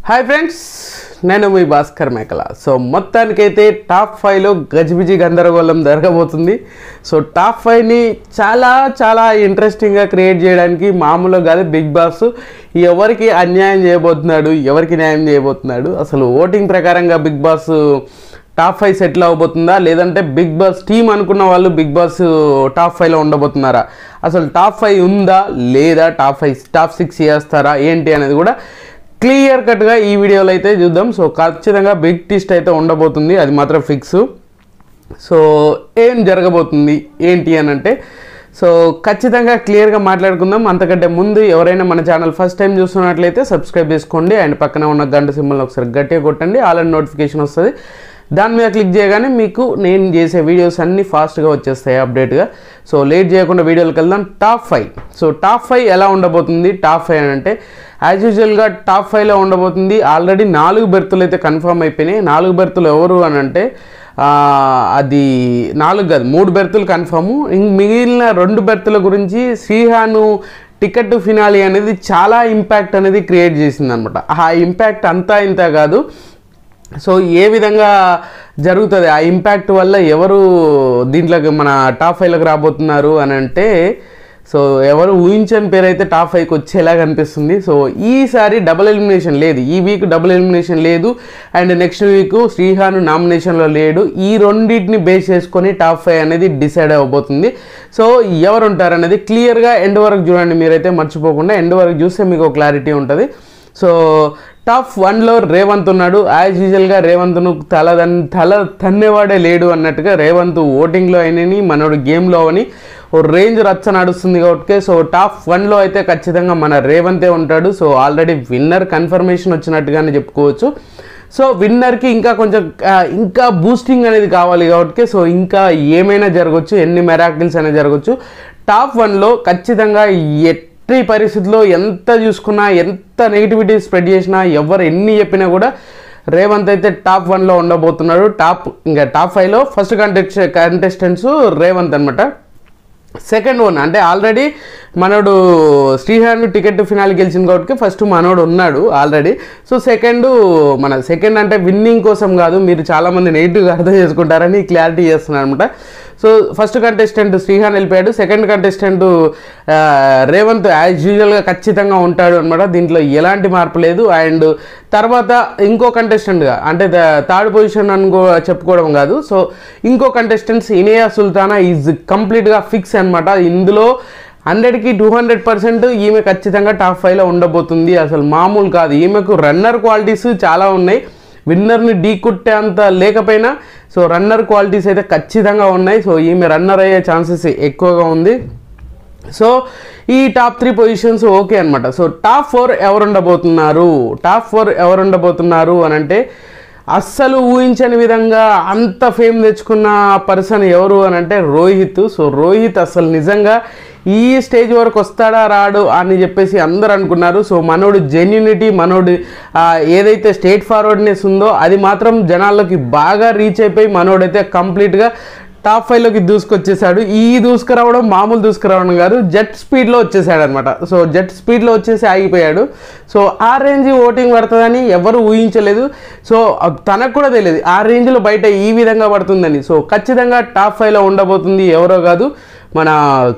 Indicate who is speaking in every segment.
Speaker 1: hi friends నేను మీ భాస్కర్ మేకల so మొత్తానికైతే టాప్ ఫైవ్లో గజిబిజి గందరగోళం జరగబోతుంది సో టాప్ ఫైవ్ని చాలా చాలా ఇంట్రెస్టింగ్గా క్రియేట్ చేయడానికి మామూలుగా కాదు బిగ్ బాస్ ఎవరికి అన్యాయం చేయబోతున్నాడు ఎవరికి న్యాయం చేయబోతున్నాడు అసలు ఓటింగ్ ప్రకారంగా Bigg Boss top five settle అవ్వబోతుందా లేదంటే బిగ్ బాస్ టీం అనుకున్న వాళ్ళు బిగ్ బాస్ టాప్ ఫైవ్లో ఉండబోతున్నారా అసలు టాప్ ఫైవ్ ఉందా లేదా టాప్ ఫైవ్ టాప్ సిక్స్ చేస్తారా ఏంటి అనేది కూడా క్లియర్ కట్గా ఈ వీడియోలో అయితే చూద్దాం సో ఖచ్చితంగా బిగ్ టిస్ట్ అయితే ఉండబోతుంది అది మాత్రం ఫిక్స్ సో ఏం జరగబోతుంది ఏంటి అని అంటే సో ఖచ్చితంగా క్లియర్గా మాట్లాడుకుందాం అంతకంటే ముందు ఎవరైనా మన ఛానల్ ఫస్ట్ టైం చూస్తున్నట్లయితే సబ్స్క్రైబ్ చేసుకోండి అండ్ పక్కన ఉన్న గంట సింబల్ ఒకసారి గట్టిగా కొట్టండి ఆల్ నోటిఫికేషన్ వస్తుంది దాని మీద క్లిక్ చేయగానే మీకు నేను చేసే వీడియోస్ అన్నీ ఫాస్ట్గా వచ్చేస్తాయి అప్డేట్గా సో లేట్ చేయకుండా వీడియోకి వెళ్దాం top five so top five ఎలా ఉండబోతుంది టాప్ ఫైవ్ అని అంటే యాజ్ యూజువల్గా టాప్ ఫైవ్లో ఉండబోతుంది ఆల్రెడీ నాలుగు బెర్తులు అయితే కన్ఫర్మ్ అయిపోయినాయి నాలుగు బెర్తులు ఎవరు అని అంటే ఆ, అది నాలుగు కాదు మూడు బెర్తులు కన్ఫర్ము ఇంక మిగిలిన రెండు బెర్తుల గురించి శ్రీహాను టికెట్ ఫినాలి అనేది చాలా ఇంపాక్ట్ అనేది క్రియేట్ చేసింది అనమాట ఆ ఇంపాక్ట్ అంతా ఇంత కాదు సో ఏ విధంగా జరుగుతుంది ఆ ఇంపాక్ట్ వల్ల ఎవరు దీంట్లోకి మన టాప్ ఫైవ్లోకి రాబోతున్నారు అని అంటే సో ఎవరు ఊహించని పేరు అయితే టాప్ ఫైవ్కి వచ్చేలా కనిపిస్తుంది సో ఈసారి డబుల్ ఎలిమినేషన్ లేదు ఈ వీక్ డబుల్ ఎలిమినేషన్ లేదు అండ్ నెక్స్ట్ వీక్ శ్రీహాను నామినేషన్లో లేడు ఈ రెండింటిని బేస్ చేసుకొని టాప్ ఫైవ్ అనేది డిసైడ్ అవ్వబోతుంది సో ఎవరు ఉంటారు అనేది క్లియర్గా ఎండ్ వరకు చూడండి మీరైతే మర్చిపోకుండా ఎండ్ వరకు చూస్తే మీకు క్లారిటీ ఉంటుంది సో టాప్ వన్లో రేవంత్ ఉన్నాడు యాజ్ యూజువల్గా రేవంత్ను తల దన్ తల తన్నేవాడే లేడు అన్నట్టుగా రేవంత్ ఓటింగ్లో అయినని మనోడు గేమ్లో అని ఓ రేంజ్ రచ్చ నడుస్తుంది కాబట్టి సో టాప్ వన్లో అయితే ఖచ్చితంగా మన రేవంతే ఉంటాడు సో ఆల్రెడీ విన్నర్ కన్ఫర్మేషన్ వచ్చినట్టుగానే చెప్పుకోవచ్చు సో విన్నర్కి ఇంకా కొంచెం ఆ, ఇంకా బూస్టింగ్ అనేది కావాలి కాబట్టి సో ఇంకా ఏమైనా జరగవచ్చు ఎన్ని మెరాకిల్స్ అయినా జరగవచ్చు టాప్ వన్లో ఖచ్చితంగా ఎట్టి పరిస్థితుల్లో ఎంత చూసుకున్నా ఎంత నెగిటివిటీ స్ప్రెడ్ చేసినా ఎవరు ఎన్ని చెప్పినా కూడా రేవంత్ అయితే టాప్ వన్లో ఉండబోతున్నాడు టాప్ ఇంకా టాప్ ఫైవ్లో ఫస్ట్ కంటెస్ట్ కంటెస్టెంట్స్ రేవంత్ అనమాట సెకండ్ వన్ అంటే ఆల్రెడీ మనోడు శ్రీహాను టికెట్ ఫినాల్ గెలిచింది కాబట్టి ఫస్ట్ మనోడు ఉన్నాడు ఆల్రెడీ సో సెకండ్ మన సెకండ్ అంటే విన్నింగ్ కోసం కాదు మీరు చాలామంది నెగిటివ్గా అర్థం చేసుకుంటారని క్లారిటీ చేస్తున్నాను అనమాట సో ఫస్ట్ కంటెస్టెంట్ శ్రీహాన్ వెళ్ళిపోయాడు సెకండ్ కంటెస్టెంట్ రేవంత్ యాజ్ యూజువల్గా ఖచ్చితంగా ఉంటాడు అనమాట దీంట్లో ఎలాంటి మార్పు లేదు అండ్ తర్వాత ఇంకో కంటెస్టెంట్గా అంటే థర్డ్ పొజిషన్ అనుకో చెప్పుకోవడం కాదు సో ఇంకో కంటెస్టెంట్స్ ఇనియా సుల్తానా ఈజ్ కంప్లీట్గా ఫిక్స్ అనమాట ఇందులో హండ్రెడ్కి టూ హండ్రెడ్ పర్సెంట్ ఈమె ఖచ్చితంగా టాప్ ఫైవ్లో ఉండబోతుంది అసలు మామూలు కాదు ఈమెకు రన్నర్ క్వాలిటీస్ చాలా ఉన్నాయి విన్నర్ని ఢీ కొట్టే అంత లేకపోయినా సో రన్నర్ క్వాలిటీస్ అయితే ఖచ్చితంగా ఉన్నాయి సో ఈమె రన్నర్ అయ్యే ఛాన్సెస్ ఎక్కువగా ఉంది సో ఈ టాప్ త్రీ పొజిషన్స్ ఓకే అనమాట సో టాప్ ఫోర్ ఎవరు ఉండబోతున్నారు టాప్ ఫోర్ ఎవరు ఉండబోతున్నారు అని అంటే అస్సలు ఊహించని విధంగా అంత ఫేమ్ తెచ్చుకున్న పర్సన్ ఎవరు అని అంటే రోహిత్ సో రోహిత్ అసలు నిజంగా ఈ స్టేజ్ వరకు వస్తాడా రాడు అని చెప్పేసి అందరు అనుకున్నారు సో మనోడు జెన్యునిటీ మనోడు ఆ, ఏదైతే స్టేట్ ఫార్వర్డ్నెస్ ఉందో అది మాత్రం జనాల్లోకి బాగా రీచ్ అయిపోయి మనోడైతే కంప్లీట్గా టాప్ ఫైవ్లోకి దూసుకొచ్చేసాడు ఈ దూసుకురావడం మామూలు దూసుకురావడం కాదు జెట్ స్పీడ్లో వచ్చేసాడు అనమాట సో జెట్ స్పీడ్లో వచ్చేసి ఆగిపోయాడు సో ఆ రేంజ్ ఓటింగ్ పడుతుందని ఎవరు ఊహించలేదు సో అ- తనకు కూడా తెలియదు ఆ రేంజ్లో బయట ఈ విధంగా పడుతుందని సో ఖచ్చితంగా టాప్ ఫైవ్లో ఉండబోతుంది ఎవరో కాదు మన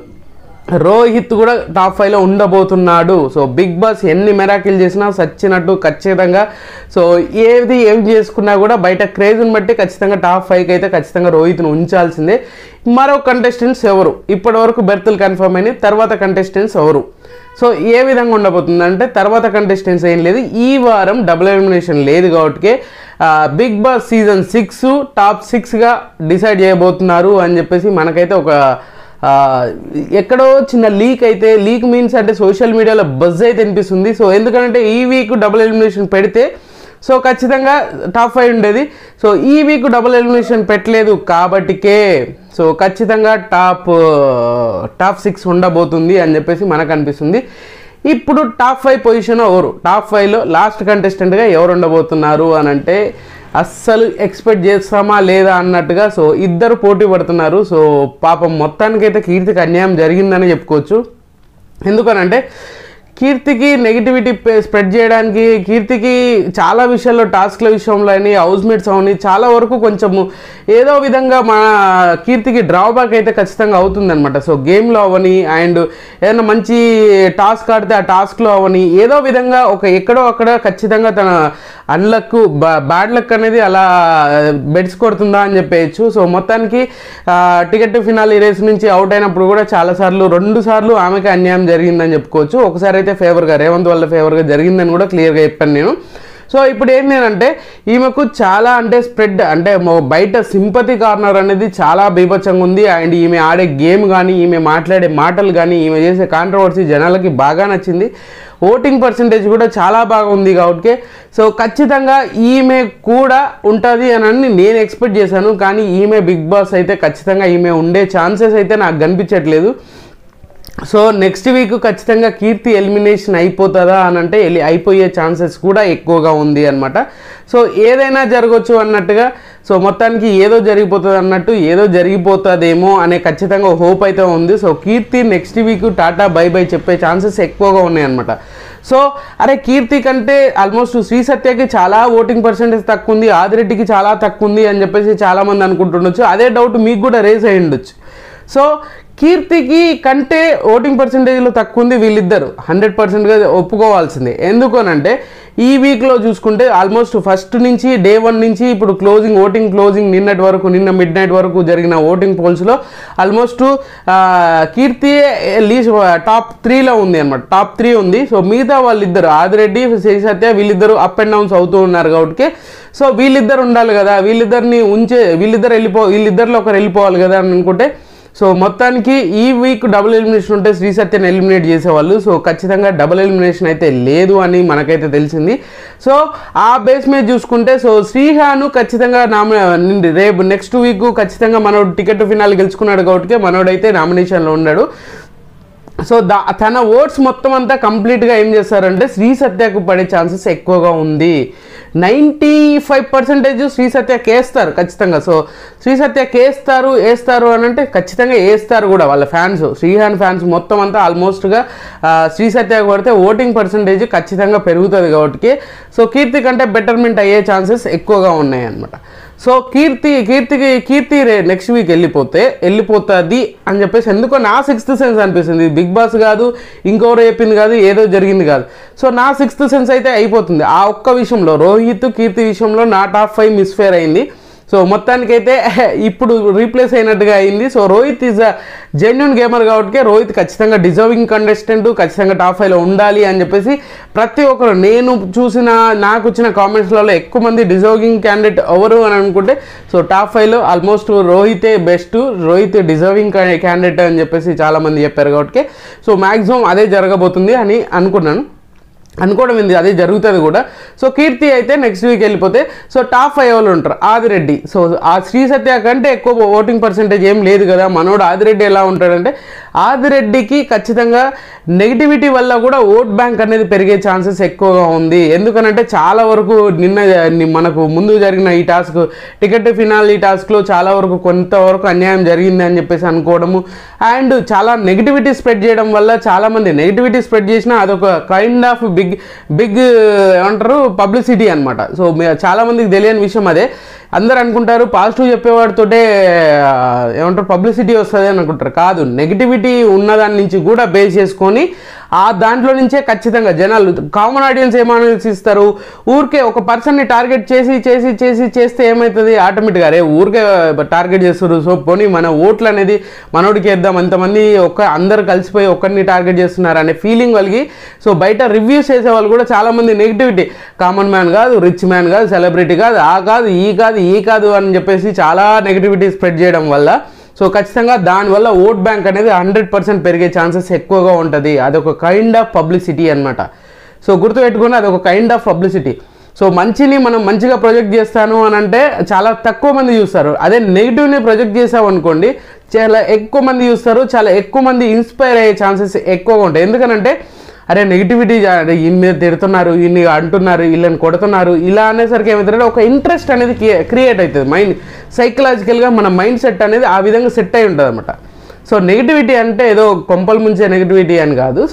Speaker 1: రోహిత్ కూడా టాప్ ఫైవ్లో ఉండబోతున్నాడు సో బిగ్ బాస్ ఎన్ని మెరాకిల్ చేసినా సచ్చినట్టు ఖచ్చితంగా సో ఏది ఏం చేసుకున్నా కూడా బయట క్రేజ్ని బట్టి ఖచ్చితంగా టాప్ ఫైవ్కి అయితే ఖచ్చితంగా రోహిత్ను ఉంచాల్సిందే మరో కంటెస్టెంట్స్ ఎవరు ఇప్పటి వరకు బెర్తులు కన్ఫర్మ్ అయినాయి తర్వాత కంటెస్టెంట్స్ ఎవరు సో ఏ విధంగా ఉండబోతుంది అంటే తర్వాత కంటెస్టెంట్స్ ఏం లేదు ఈ వారం డబుల్ ఎలిమినేషన్ లేదు కాబట్టి big boss season six top సిక్స్గా డిసైడ్ చేయబోతున్నారు అని చెప్పేసి మనకైతే ఒక ఆ, ఎక్కడో చిన్న లీక్ అయితే లీక్ మీన్స్ అంటే సోషల్ మీడియాలో బజ్ అయితే అనిపిస్తుంది సో ఎందుకంటే ఈ వీక్ డబుల్ ఎలిమినేషన్ పెడితే సో ఖచ్చితంగా టాప్ ఫైవ్ ఉండేది సో ఈ వీక్ డబుల్ ఎలిమినేషన్ పెట్టలేదు కాబట్టికే సో ఖచ్చితంగా టాప్ టాప్ సిక్స్ ఉండబోతుంది అని చెప్పేసి మనకు అనిపిస్తుంది ఇప్పుడు టాప్ ఫైవ్ పొజిషన్ ఎవరు టాప్ ఫైవ్లో లాస్ట్ కంటెస్టెంట్గా ఎవరు ఉండబోతున్నారు అని అంటే అస్సలు ఎక్స్పెక్ట్ చేస్తామా లేదా అన్నట్టుగా సో ఇద్దరు పోటీ పడుతున్నారు సో పాపం మొత్తానికైతే కీర్తికి అన్యాయం జరిగిందని చెప్పుకోవచ్చు ఎందుకనంటే కీర్తికి నెగిటివిటీ స్ప్రెడ్ చేయడానికి కీర్తికి చాలా విషయాల్లో టాస్క్ల విషయంలో అని హౌస్ మేట్స్ అవని చాలా వరకు కొంచెము ఏదో విధంగా మన కీర్తికి డ్రాబ్యాక్ అయితే ఖచ్చితంగా అవుతుందన్నమాట సో గేమ్లో అవని అండ్ ఏదైనా మంచి టాస్క్ ఆడితే ఆ టాస్క్లో అవని ఏదో విధంగా ఒక ఎక్కడో అక్కడ ఖచ్చితంగా తన అన్లక్ బ్యాడ్ లక్ అనేది అలా బెడ్స్ కొడుతుందా అని చెప్పేయచ్చు సో మొత్తానికి టికెట్ ఫినాల్ రేస్ నుంచి అవుట్ అయినప్పుడు కూడా చాలాసార్లు రెండు సార్లు ఆమెకి అన్యాయం జరిగిందని చెప్పుకోవచ్చు ఒకసారి అయితే ఫేవర్గా రేవంత్ వల్ల ఫేవర్గా జరిగిందని కూడా క్లియర్గా చెప్పాను నేను సో ఇప్పుడు ఏంటి అంటే ఈమెకు చాలా అంటే స్ప్రెడ్ అంటే మొ- బయట సింపతి కార్నర్ అనేది చాలా బీభత్సంగా ఉంది అండ్ ఈమె ఆడే గేమ్ కానీ ఈమె మాట్లాడే మాటలు కానీ ఈమె చేసే కాంట్రవర్సీ జనాలకి బాగా నచ్చింది ఓటింగ్ పర్సంటేజ్ కూడా చాలా బాగా ఉంది కాబట్టి సో ఖచ్చితంగా ఈమె కూడా ఉంటుంది అని నేను ఎక్స్పెక్ట్ చేశాను కానీ ఈమె బిగ్ బాస్ అయితే ఖచ్చితంగా ఈమె ఉండే ఛాన్సెస్ అయితే నాకు కనిపించట్లేదు సో నెక్స్ట్ వీక్ ఖచ్చితంగా కీర్తి ఎలిమినేషన్ అయిపోతుందా అని అంటే ఎలి అయిపోయే ఛాన్సెస్ కూడా ఎక్కువగా ఉంది అనమాట సో ఏదైనా జరగవచ్చు అన్నట్టుగా సో మొత్తానికి ఏదో జరిగిపోతుంది అన్నట్టు ఏదో జరిగిపోతుందేమో అనే ఖచ్చితంగా హోప్ అయితే ఉంది so Keerthi next week tata bye bye చెప్పే ఛాన్సెస్ ఎక్కువగా ఉన్నాయి అనమాట సో అరే కీర్తి కంటే ఆల్మోస్ట్ శ్రీ సత్యకి చాలా ఓటింగ్ పర్సెంటేజ్ తక్కువ ఉంది ఆదిరెడ్డికి చాలా తక్కువ ఉంది అని చెప్పేసి చాలామంది అనుకుంటుండొచ్చు అదే డౌట్ మీకు కూడా రేస్ అయి ఉండొచ్చు సో కీర్తికి కంటే ఓటింగ్ పర్సంటేజ్లో తక్కువ ఉంది వీళ్ళిద్దరు హండ్రెడ్ పర్సెంట్గా ఒప్పుకోవాల్సిందే ఎందుకు అనంటే ఈ వీక్లో చూసుకుంటే ఆల్మోస్ట్ ఫస్ట్ నుంచి డే వన్ నుంచి ఇప్పుడు క్లోజింగ్ ఓటింగ్ క్లోజింగ్ నిన్నటి వరకు నిన్న మిడ్ నైట్ వరకు జరిగిన ఓటింగ్ పోల్స్లో ఆల్మోస్ట్ కీర్తి లీస్ట్ టాప్ త్రీలో ఉంది అనమాట టాప్ త్రీ ఉంది సో మిగతా వాళ్ళిద్దరు ఆదిరెడ్డి శ్రీ సత్య వీళ్ళిద్దరు అప్ అండ్ డౌన్స్ అవుతూ ఉన్నారు కాబట్టి సో వీళ్ళిద్దరు ఉండాలి కదా వీళ్ళిద్దరిని ఉంచే వీళ్ళిద్దరు వెళ్ళిపో వీళ్ళిద్దరిలో ఒకరు వెళ్ళిపోవాలి కదా అని అనుకుంటే సో మొత్తానికి ఈ వీక్ డబుల్ ఎలిమినేషన్ ఉంటే శ్రీ సత్యని ఎలిమినేట్ చేసేవాళ్ళు సో ఖచ్చితంగా డబుల్ ఎలిమినేషన్ అయితే లేదు అని మనకైతే తెలిసింది సో ఆ బేస్ మీద చూసుకుంటే సో శ్రీహాను ఖచ్చితంగా నామ నిండి రేపు నెక్స్ట్ వీక్ ఖచ్చితంగా మనోడు టికెట్ ఫినాల్ గెలుచుకున్నాడు కాబట్టి మనోడైతే నామినేషన్లో ఉన్నాడు సో దా తన ఓట్స్ మొత్తం అంతా కంప్లీట్గా ఏం చేస్తారంటే శ్రీ సత్యకు పడే ఛాన్సెస్ ఎక్కువగా ఉంది నైంటీ ఫైవ్ పర్సెంటేజ్ శ్రీ సత్యకి వేస్తారు ఖచ్చితంగా సో శ్రీ సత్యకి వేస్తారు వేస్తారు అని అంటే ఖచ్చితంగా వేస్తారు కూడా వాళ్ళ ఫ్యాన్స్ శ్రీహాన్ ఫ్యాన్స్ మొత్తం అంతా ఆల్మోస్ట్గా శ్రీ సత్యకు పడితే ఓటింగ్ పర్సంటేజ్ ఖచ్చితంగా పెరుగుతుంది కాబట్టి సో కీర్తి కంటే బెటర్మెంట్ అయ్యే ఛాన్సెస్ ఎక్కువగా ఉన్నాయి అన్నమాట సో కీర్తి కీర్తికి కీర్తి రే నెక్స్ట్ వీక్ వెళ్ళిపోతే వెళ్ళిపోతుంది అని చెప్పేసి ఎందుకో నా సిక్స్త్ సెన్స్ అనిపిస్తుంది ఇది బిగ్ బాస్ కాదు ఇంకోరు చెప్పింది కాదు ఏదో జరిగింది కాదు సో నా సిక్స్త్ సెన్స్ అయితే అయిపోతుంది ఆ ఒక్క విషయంలో రోహిత్ కీర్తి విషయంలో నా టాప్ ఫైవ్ మిస్ఫేర్ అయింది సో మొత్తానికైతే ఇప్పుడు రీప్లేస్ అయినట్టుగా అయింది so Rohit is a genuine gamer కాబట్టి రోహిత్ ఖచ్చితంగా డిజర్వింగ్ కంటెస్టెంట్ ఖచ్చితంగా టాప్ ఫైవ్లో ఉండాలి అని చెప్పేసి ప్రతి ఒక్కరు నేను చూసిన నాకు వచ్చిన కామెంట్స్లలో ఎక్కువ మంది డిజర్వింగ్ క్యాండిడేట్ ఎవరు అని అనుకుంటే సో టాప్ ఫైవ్లో ఆల్మోస్ట్ రోహితే బెస్ట్ రోహిత్ డిజర్వింగ్ క్యాండిడేట్ అని చెప్పేసి చాలామంది చెప్పారు కాబట్టి సో మ్యాక్సిమం అదే జరగబోతుంది అని అనుకున్నాను అనుకోవడం ఏంది అదే జరుగుతుంది కూడా సో కీర్తి అయితే నెక్స్ట్ వీక్ వెళ్ళిపోతే సో టాప్ ఫైవ్ వాళ్ళు ఉంటారు ఆదిరెడ్డి సో ఆ శ్రీ సత్య కంటే ఎక్కువ ఓటింగ్ పర్సెంటేజ్ ఏం లేదు కదా మనోడు ఆదిరెడ్డి ఎలా ఉంటాడంటే ఆదిరెడ్డికి ఖచ్చితంగా నెగిటివిటీ వల్ల కూడా ఓట్ బ్యాంక్ అనేది పెరిగే ఛాన్సెస్ ఎక్కువగా ఉంది ఎందుకనంటే చాలా వరకు నిన్న ని- మనకు ముందు జరిగిన ఈ టాస్క్ టికెట్ ఫినాల్ ఈ టాస్క్లో చాలా వరకు కొంతవరకు అన్యాయం జరిగింది అని చెప్పేసి అనుకోవడము అండ్ చాలా నెగిటివిటీ స్ప్రెడ్ చేయడం వల్ల చాలామంది నెగిటివిటీ స్ప్రెడ్ చేసినా అదొక కైండ్ ఆఫ్ బిగ్ బిగ్ ఏమంటారు పబ్లిసిటీ అనమాట సో మీ- చాలామందికి తెలియని విషయం అదే అందరు అనుకుంటారు పాజిటివ్ చెప్పేవాడితోటే ఆ, ఏమంటారు పబ్లిసిటీ వస్తుంది అని అనుకుంటారు కాదు నెగిటివిటీ ఉన్నదాని నుంచి కూడా బేస్ చేసుకొని ఆ దాంట్లో నుంచే ఖచ్చితంగా జనాలు కామన్ ఆడియన్స్ ఏమాలోచిస్తారు ఊరికే ఒక పర్సన్ని టార్గెట్ చేసి చేసి చేసి చేస్తే ఏమవుతుంది ఆటోమేటిక్గా అరే ఊరికే టార్గెట్ చేస్తారు సో పోనీ మన ఓట్లు అనేది మనోడికి వేద్దాం అంతమంది ఒక అందరు కలిసిపోయి ఒక్కరిని టార్గెట్ చేస్తున్నారు అనే ఫీలింగ్ కలిగి సో బయట రివ్యూస్ చేసే వాళ్ళు కూడా చాలామంది నెగిటివిటీ కామన్ మ్యాన్ కాదు రిచ్ మ్యాన్ కాదు సెలబ్రిటీ కాదు ఆ కాదు ఈ కాదు ఈ కాదు అని చెప్పేసి చాలా నెగిటివిటీ స్ప్రెడ్ చేయడం వల్ల సో ఖచ్చితంగా దానివల్ల ఓట్ బ్యాంక్ అనేది హండ్రెడ్ పర్సెంట్ పెరిగే ఛాన్సెస్ ఎక్కువగా ఉంటుంది అదొక కైండ్ ఆఫ్ పబ్లిసిటీ అనమాట సో గుర్తుపెట్టుకుని అదొక కైండ్ ఆఫ్ పబ్లిసిటీ సో మంచిని మనం మంచిగా ప్రొజెక్ట్ చేస్తాను అని అంటే చాలా తక్కువ మంది చూస్తారు అదే నెగిటివ్ని ప్రొజెక్ట్ చేసాం అనుకోండి చాలా ఎక్కువ మంది చూస్తారు చాలా ఎక్కువ మంది ఇన్స్పైర్ అయ్యే ఛాన్సెస్ ఎక్కువగా ఉంటాయి ఎందుకనంటే అరే నెగిటివిటీ ఈయన మీద తిడుతున్నారు ఈయన్ని అంటున్నారు వీళ్ళని కొడుతున్నారు ఇలా అనేసరికి ఏమవుతుందంటే ఒక ఇంట్రెస్ట్ అనేది క్రియేట్ అవుతుంది మైండ్ సైకలాజికల్గా మన మైండ్ సెట్ అనేది ఆ విధంగా సెట్ అయి ఉంటుంది అనమాట సో నెగిటివిటీ అంటే ఏదో కొంపలు ముంచే నెగిటివిటీ అని కాదు సో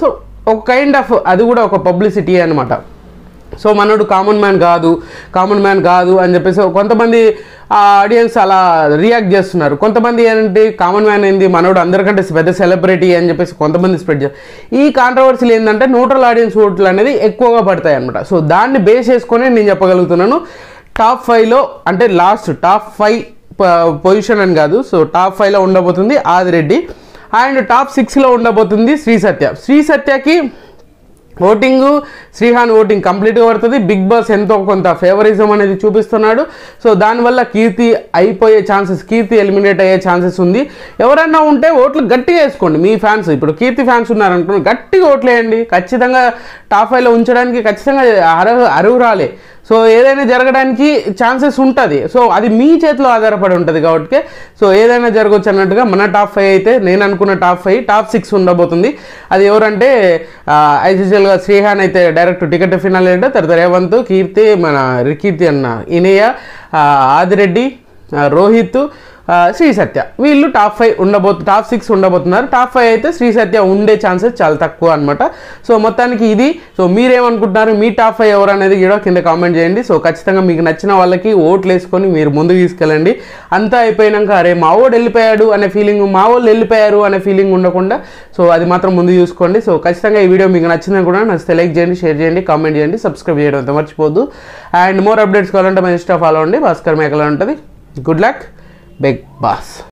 Speaker 1: ఒక కైండ్ ఆఫ్ అది కూడా ఒక పబ్లిసిటీ అనమాట సో మనోడు కామన్ మ్యాన్ కాదు కామన్ మ్యాన్ కాదు అని చెప్పేసి కొంతమంది ఆడియన్స్ అలా రియాక్ట్ చేస్తున్నారు కొంతమంది ఏంటంటే కామన్ మ్యాన్ ఏంది మనోడు అందరికంటే పెద్ద సెలబ్రిటీ అని చెప్పేసి కొంతమంది స్ప్రెడ్ చేస్తారు ఈ కాంట్రవర్సీలు ఏంటంటే న్యూట్రల్ ఆడియన్స్ ఓట్లు అనేది ఎక్కువగా పడతాయి అనమాట సో దాన్ని బేస్ చేసుకొని నేను చెప్పగలుగుతున్నాను టాప్ ఫైవ్లో అంటే లాస్ట్ టాప్ ఫైవ్ పొజిషన్ అని కాదు సో టాప్ ఫైవ్లో ఉండబోతుంది ఆదిరెడ్డి అండ్ టాప్ సిక్స్లో ఉండబోతుంది శ్రీ సత్య శ్రీ సత్యకి ఓటింగ్ శ్రీహాన్ ఓటింగ్ కంప్లీట్గా పడుతుంది బిగ్ బాస్ ఎంతో కొంత ఫేవరిజం అనేది చూపిస్తున్నాడు సో దానివల్ల కీర్తి అయిపోయే ఛాన్సెస్ కీర్తి ఎలిమినేట్ అయ్యే ఛాన్సెస్ ఉంది ఎవరన్నా ఉంటే ఓట్లు గట్టిగా వేసుకోండి మీ ఫ్యాన్స్ ఇప్పుడు కీర్తి ఫ్యాన్స్ ఉన్నారనుకున్న గట్టిగా ఓట్లు వేయండి ఖచ్చితంగా టాప్ ఫైవ్లో ఉంచడానికి ఖచ్చితంగా అర్హ అర్హురాలే సో ఏదైనా జరగడానికి ఛాన్సెస్ ఉంటుంది సో అది మీ చేతిలో ఆధారపడి ఉంటుంది కాబట్టి సో ఏదైనా జరగవచ్చు అన్నట్టుగా మన టాప్ ఫైవ్ అయితే నేను అనుకున్న టాప్ ఫైవ్ టాప్ సిక్స్ ఉండబోతుంది అది ఎవరంటే ఐసీసీఎల్గా శ్రీహాన్ అయితే డైరెక్ట్ టికెట్ ఫినాల్ అంటే తర్వాత రేవంత్ కీర్తి మన కీర్తి అన్న ఇనయ్య ఆ, ఆదిరెడ్డి ఆ, రోహిత్ ఆ, శ్రీ సత్య వీళ్ళు టాప్ ఫైవ్ ఉండబోతు టాప్ సిక్స్ ఉండబోతున్నారు టాప్ ఫైవ్ అయితే శ్రీ సత్య ఉండే ఛాన్సెస్ చాలా తక్కువ అనమాట సో మొత్తానికి ఇది సో మీరేమనుకుంటున్నారు మీ టాప్ ఫైవ్ ఎవరు అనేది కూడా కింద కామెంట్ చేయండి సో ఖచ్చితంగా మీకు నచ్చిన వాళ్ళకి ఓట్లు వేసుకొని మీరు ముందుకు తీసుకెళ్ళండి అంతా అయిపోయినాక అరే మా వాడు వెళ్ళిపోయాడు అనే ఫీలింగ్ మా వాళ్ళు వెళ్ళిపోయారు అనే ఫీలింగ్ ఉండకుండా సో అది మాత్రం ముందు చూసుకోండి సో ఖచ్చితంగా ఈ వీడియో మీకు నచ్చిందని కూడా నచ్చితే లైక్ చేయండి షేర్ చేయండి కామెంట్ చేయండి సబ్స్క్రైబ్ చేయడం అంత మర్చిపోద్దు అండ్ మోర్ అప్డేట్స్ కావాలంటే మన ఇన్స్టా ఫాలో అండి భాస్కర్ మేకలో ఉంటుంది గుడ్ లక్ బిగ్ బాస్